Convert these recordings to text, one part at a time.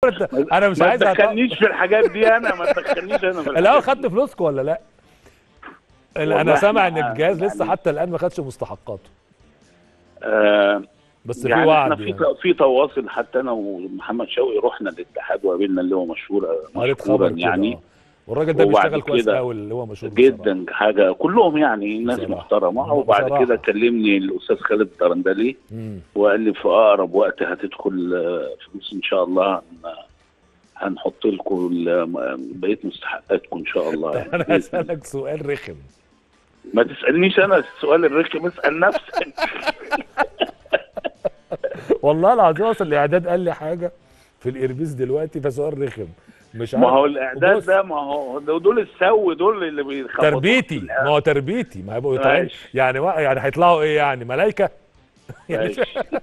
انت انا مش ما عايز أتع- تدخلنيش في الحاجات دي انا ما تدخلنيش انا في الاول الحاجات خدت فلوسكم ولا لا؟ ال- انا والله سامع ان إحنا- الجهاز لسه يعني- حتى الان ما خدش مستحقاته آه بس في يعني احنا وعد في يعني. في تواصل حتى انا ومحمد شوقي رحنا الاتحاد وقابلنا اللي هو مشهور قريت مشهورا خبر يعني يعني والراجل ده وبعد بيشتغل كويس كده قوي اللي هو مشهور بصراحة. جدا حاجه كلهم يعني ناس بصراحة. محترمه وبعد بصراحة. كده كلمني الاستاذ خالد الدرندلي مم. وقال لي في اقرب وقت هتدخل آه، فلوس ان شاء الله هن- هنحط لكم ال- بقيه مستحقاتكم ان شاء الله يعني. انا هسالك سؤال رخم ما تسالنيش انا السؤال الرخم اسال نفسك والله العظيم اصل الاعداد قال لي حاجه في الايربيس دلوقتي فسؤال رخم مش عارف ما هو الاعداد وبص، ده ما هو ده- دول السو دول اللي بيخبطوا تربيتي ما هو تربيتي ما هيبقوا يطلعين ماشي. يعني وا- يعني هيطلعوا ايه يعني ملايكه يعني ماشي.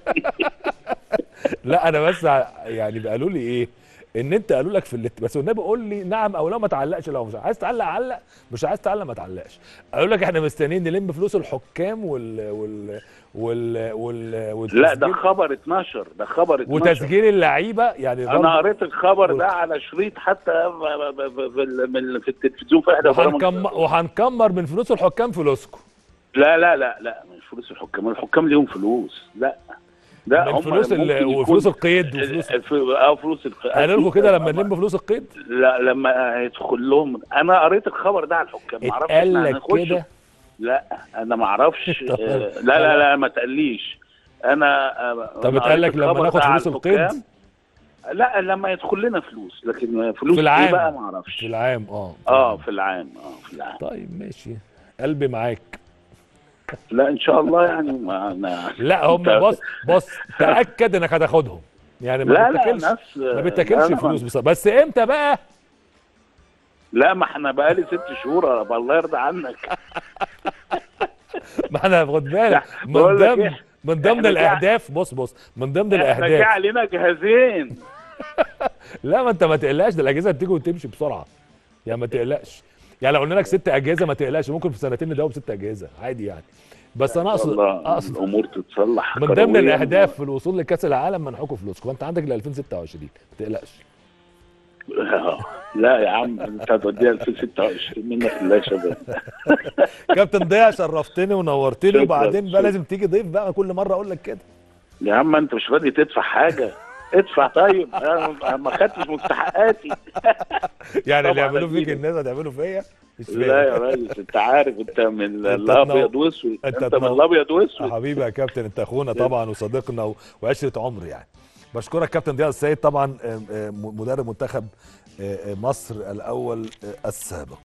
لا انا بس ع- يعني قالوا لي ايه ان انت قالوا لك في الات... بس النبي قول لي نعم او لا ما تعلقش لو مش عايز تعلق علق مش عايز تعلق ما تعلقش قالوا لك احنا مستنيين نلم فلوس الحكام وال وال وال, وال... لا ده والتسجيل- خبر 12 ده خبر 12 وتسجيل اللعيبه يعني انا برضه قريت الخبر ده على شريط حتى ب- ب- ب- في ال- من- في التلفزيون في احدى وهنكم... برامج وهنكمر من فلوس الحكام فلوسكم لا لا لا لا مش فلوس الحكام الحكام ليهم فلوس لا ده من هم فلوس ال... ممكن يكون- وفلوس القيد وفلوس الف- اه فلوس الق- قالوا لكم كده لما نلم فلوس القيد لا لما هيدخل لهم انا قريت الخبر ده على الحكام ما اعرفش اتقال احنا لك هنخش كده لا انا ما اعرفش طب- آه، لا لا لا ما تقليش انا آه، طب أنا اتقال لك قريت لما الخبر ناخد ده على فلوس القيد؟ الحكام. لا لما يدخل لنا فلوس لكن فلوس في العام. ايه بقى ما اعرفش في العام اه في اه العام. في العام اه في العام طيب ماشي قلبي معاك لا ان شاء الله يعني ما انا لا هم أنت- بص بص تاكد انك هتاخدهم يعني ما لا لا بتاكلش ناس ما لا، بتاكلش لا، فلوس بصراحة. بس امتى بقى لا ما احنا بقالي ست شهور الله يرضى عنك ما انا خد بالك من بقول لك ضمن إيه؟ من ضمن إحنا الاهداف بص بص من ضمن احنا جه الاهداف علينا جهازين لا ما انت ما تقلقش ده الاجهزه بتيجي وتمشي بسرعه يعني ما تقلقش يعني لو قلنا لك ست اجهزه ما تقلقش ممكن في سنتين نداوم ست اجهزه عادي يعني بس انا اقصد الله اقصد الامور تتصلح من ضمن كروياً. الاهداف في الوصول لكاس العالم منحكم فلوسكم فانت عندك ل 2026 ما تقلقش لا يا عم انت هتوديها 2026 منك لله يا شباب كابتن ضياء شرفتني ونورتني شكراً، وبعدين بقى شكراً. لازم تيجي ضيف بقى كل مره اقول لك كده يا عم انت مش راضي تدفع حاجه ادفع طيب انا ما خدتش مستحقاتي يعني اللي طبعاً يعملوا فيك أكيد. الناس هتعملوا فيا مش لا يا فاهم ريس انت عارف انت من أنت الابيض واسود أنت انت من تنور. الابيض واسود حبيبي يا كابتن انت اخونا طبعا وصديقنا و- وعشره عمر يعني بشكرك كابتن ضياء السيد طبعا آه، آه، مدرب منتخب آه، آه، مصر الاول آه، السابق